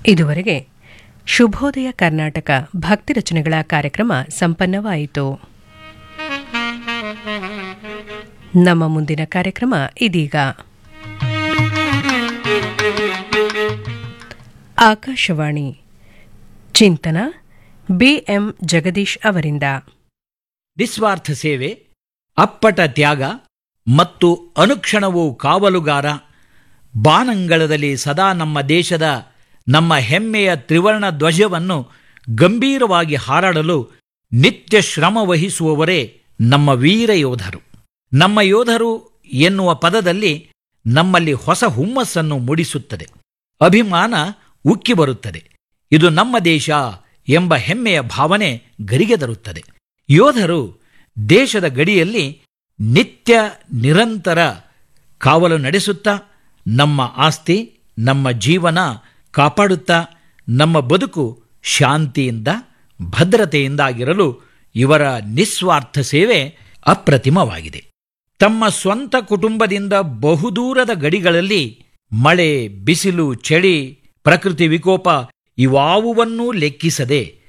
ಇದುವರೆಗೆ ಶುಭೋದಯ ಕರ್ನಾಟಕ ಭಕ್ತಿ ರಚನೆಗಳ ಕಾರ್ಯಕ್ರಮ ಸಂಪನ್ನವಾಯಿತು ನಮ್ಮ ಮುಂದಿನ ಕಾರ್ಯಕ್ರಮ ಇದೀಗ ಆಕಾಶವಾಣಿ ಚಿಂತನ ಬಿಎಂ ಜಗದೀಶ್ ಅವರಿಂದ ನಿಸ್ವಾರ್ಥ ಸೇವೆ ಅಪ್ಪಟ ತ್ಯಾಗ ಮತ್ತು ಅನುಕ್ಷಣವೂ ಕಾವಲುಗಾರ ಬಾನಂಗಳದಲ್ಲಿ ಸದಾ ನಮ್ಮ ದೇಶದ ನಮ್ಮ ಹೆಮ್ಮೆಯ ತ್ರಿವರ್ಣ ಧ್ವಜವನ್ನು ಗಂಭೀರವಾಗಿ ಹಾರಾಡಲು ನಿತ್ಯ ಶ್ರಮ ವಹಿಸುವವರೇ ನಮ್ಮ ವೀರ ಯೋಧರು ನಮ್ಮ ಯೋಧರು ಎನ್ನುವ ಪದದಲ್ಲಿ ನಮ್ಮಲ್ಲಿ ಹೊಸ ಹುಮ್ಮಸ್ಸನ್ನು ಮೂಡಿಸುತ್ತದೆ ಅಭಿಮಾನ ಉಕ್ಕಿ ಬರುತ್ತದೆ ಇದು ನಮ್ಮ ದೇಶ ಎಂಬ ಹೆಮ್ಮೆಯ ಭಾವನೆ ಗರಿಗೆ ತರುತ್ತದೆ ಯೋಧರು ದೇಶದ ಗಡಿಯಲ್ಲಿ ನಿತ್ಯ ನಿರಂತರ ಕಾವಲು ನಡೆಸುತ್ತಾ ನಮ್ಮ ಆಸ್ತಿ ನಮ್ಮ ಜೀವನ ಕಾಪಾಡುತ್ತಾ ನಮ್ಮ ಬದುಕು ಶಾಂತಿಯಿಂದ ಭದ್ರತೆಯಿಂದಾಗಿರಲು ಇವರ ನಿಸ್ವಾರ್ಥ ಸೇವೆ ಅಪ್ರತಿಮವಾಗಿದೆ ತಮ್ಮ ಸ್ವಂತ ಕುಟುಂಬದಿಂದ ಬಹುದೂರದ ಗಡಿಗಳಲ್ಲಿ ಮಳೆ ಬಿಸಿಲು ಚಳಿ ಪ್ರಕೃತಿ ವಿಕೋಪ ಇವಾವುವನ್ನೂ ಲೆಕ್ಕಿಸದೆ